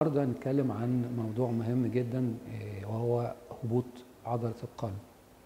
النهارده هنتكلم عن موضوع مهم جدا آه، وهو هبوط عضلة القلب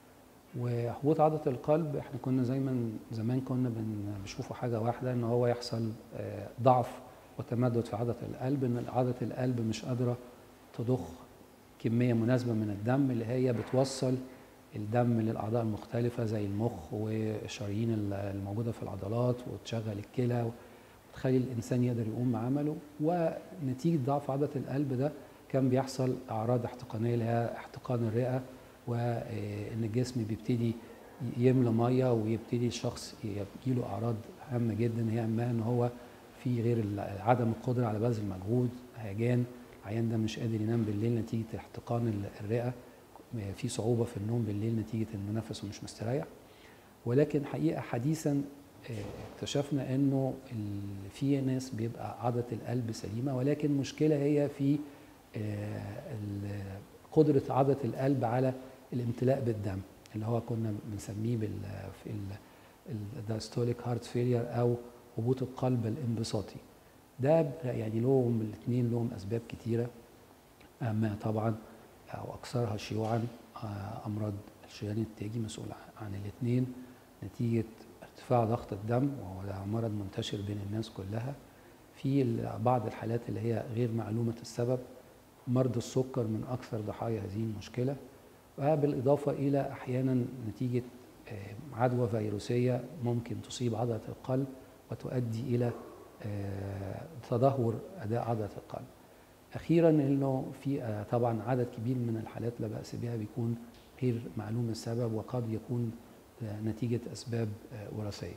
وهبوط عضلة القلب احنا كنا زي ما زمان كنا بن- بنشوفه حاجة واحدة ان هو يحصل آه، ضعف وتمدد في عضلة القلب ان عضلة القلب مش قادرة تضخ كمية مناسبة من الدم اللي هي بتوصل الدم للأعضاء المختلفة زي المخ والشرايين ال- الموجودة في العضلات وتشغل الكلى وتخلي الإنسان يقدر يقوم بعمله ونتيجة ضعف عضلة القلب ده كان بيحصل أعراض احتقانية اللي هي احتقان الرئة وإن الجسم بيبتدي يملى مية ويبتدي الشخص يجيله أعراض هامة جدا هي أما إن هو في غير ال- عدم القدرة على بذل مجهود هيجان العيان ده مش قادر ينام بالليل نتيجة احتقان ال- الرئة في صعوبة في النوم بالليل نتيجة إنه نفسه مش مستريح ولكن حقيقة حديثا آه، اكتشفنا انه ال- في ناس بيبقى عضله القلب سليمه ولكن المشكله هي في آه، ال- قدره عضله القلب على الامتلاء بالدم اللي هو كنا بنسميه بال في الدايستوليك هارت فيلير او هبوط القلب الانبساطي ده ب- يعني لهم الاثنين لهم اسباب كتيره اهمها طبعا او اكثرها شيوعا آه، امراض الشريان التاجي مسؤول عن الاثنين نتيجه ارتفاع ضغط الدم وهو ده مرض منتشر بين الناس كلها في ال- بعض الحالات اللي هي غير معلومه السبب مرضى السكر من اكثر ضحايا هذه المشكله وبالاضافه الى احيانا نتيجه آه، عدوى فيروسيه ممكن تصيب عضله القلب وتؤدي الى آه، تدهور اداء عضله القلب اخيرا انه في آه، طبعا عدد كبير من الحالات لا باس بها بيكون غير معلوم السبب وقد يكون آه، نتيجه اسباب آه، وراثيه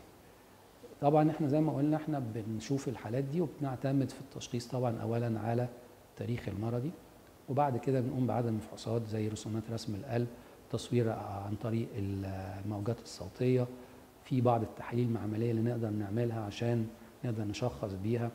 طبعا احنا زي ما قلنا احنا بنشوف الحالات دي وبنعتمد في التشخيص طبعا اولا على التاريخ المرضي وبعد كده بنقوم بعدد الفحوصات زي رسومات رسم القلب تصوير عن طريق الموجات الصوتيه في بعض التحاليل المعمليه اللي نقدر نعملها عشان نقدر نشخص بيها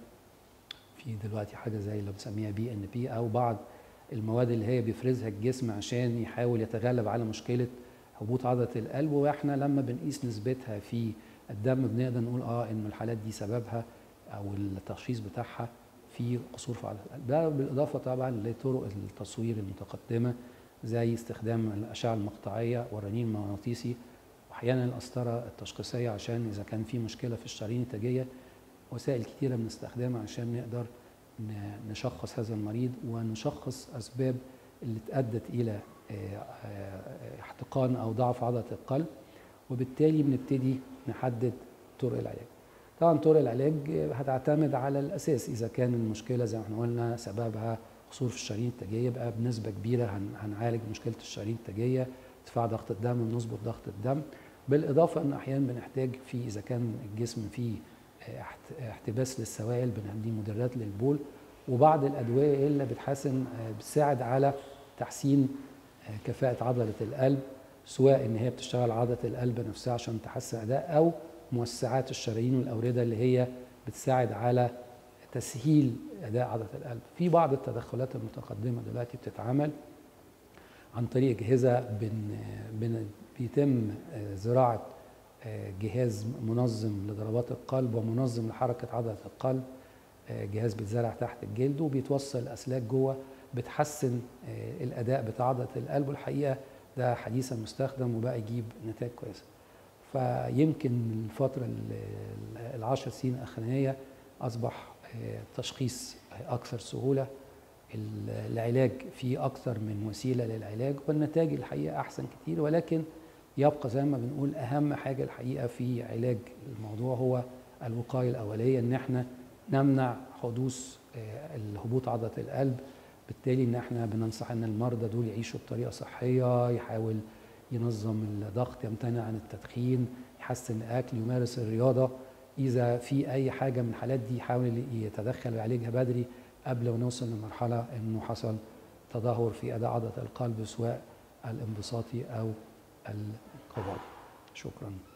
في دلوقتي حاجه زي اللي بنسميها بي ان بي او بعض المواد اللي هي بيفرزها الجسم عشان يحاول يتغلب على مشكله هبوط عضله القلب واحنا لما بنقيس نسبتها في الدم بنقدر نقول اه انه الحالات دي سببها او التشخيص بتاعها في قصور في عضله القلب ده بالاضافه طبعا لطرق التصوير المتقدمه زي استخدام الاشعه المقطعيه والرنين المغناطيسي واحيانا القسطره التشخيصيه عشان اذا كان في مشكله في الشرايين التاجيه وسائل كتيره بنستخدمها عشان نقدر ن- نشخص هذا المريض ونشخص اسباب اللي ادت الى آه، آه، احتقان او ضعف عضله القلب وبالتالي بنبتدي نحدد طرق العلاج طبعا طرق العلاج هتعتمد على الاساس اذا كان المشكله زي ما احنا قلنا سببها قصور في الشرايين التاجيه يبقى بنسبه كبيره هن- هنعالج مشكله الشرايين التاجيه ارتفاع ضغط الدم نظبط ضغط الدم بالاضافه ان احيانا بنحتاج في اذا كان الجسم فيه احت- احتباس للسوائل بندي مدرات للبول وبعض الادويه اللي بتحسن آه، بتساعد على تحسين آه، كفاءه عضله القلب سواء ان هي بتشتغل عضله القلب نفسها عشان تحسن اداء او موسعات الشرايين والاورده اللي هي بتساعد على تسهيل اداء عضله القلب في بعض التدخلات المتقدمه دلوقتي بتتعمل عن طريق اجهزه بن بن بيتم آه، زراعه آه، جهاز منظم لضربات القلب ومنظم لحركه عضله القلب آه، جهاز بيتزرع تحت الجلد وبيتوصل الاسلاك جوه بتحسن آه، الاداء بتاع عضله القلب والحقيقه ده حديثا مستخدم وبقى يجيب نتائج كويسه فيمكن الفتره ال- العشر سنين الاخرانيه اصبح آه، التشخيص اكثر سهوله ال- العلاج فيه اكثر من وسيله للعلاج والنتائج الحقيقه احسن كتير ولكن يبقى زي ما بنقول اهم حاجه الحقيقه في علاج الموضوع هو الوقايه الاوليه ان احنا نمنع حدوث آه، الهبوط عضله القلب بالتالي ان احنا بننصح ان المرضى دول يعيشوا بطريقه صحيه يحاول ينظم الضغط يمتنع عن التدخين يحسن الاكل يمارس الرياضه اذا في اي حاجه من الحالات دي يحاول يتدخل ويعالجها بدري قبل ما نوصل لمرحله انه حصل تدهور في اداء عضله القلب سواء الانبساطي او الانقباضي شكرا